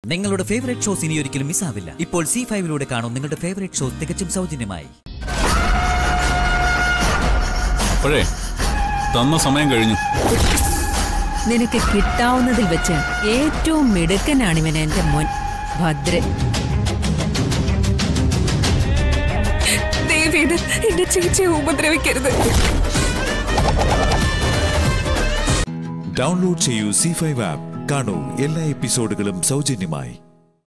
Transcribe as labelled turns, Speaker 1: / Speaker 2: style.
Speaker 1: നിങ്ങളുടെ favourite shows ഇനി ഒരിക്കലും മിസ്സാവില്ല ഇപ്പോൾ സി ഫൈവിലൂടെ കാണും നിങ്ങളുടെ ഫേവറേറ്റ് ഷോ തികച്ചും സൗജന്യമായി
Speaker 2: അപ്പോഴേ തന്ന സമയം കഴിഞ്ഞു
Speaker 3: നിനക്ക് കിട്ടാവുന്നതിൽ വെച്ച് ഏറ്റവും മിടുക്കനാണിവൻ എന്റെ മോൻ ഭദ്രൻ
Speaker 4: ദേവിയത് എന്റെ ചേച്ചിയെ ഉപദ്രവിക്കരുത്
Speaker 5: ഡൗൺലോഡ് ചെയ്യൂ സി ഫൈവ് ആപ്പ് കാണൂ എല്ലാ എപ്പിസോഡുകളും സൗജന്യമായി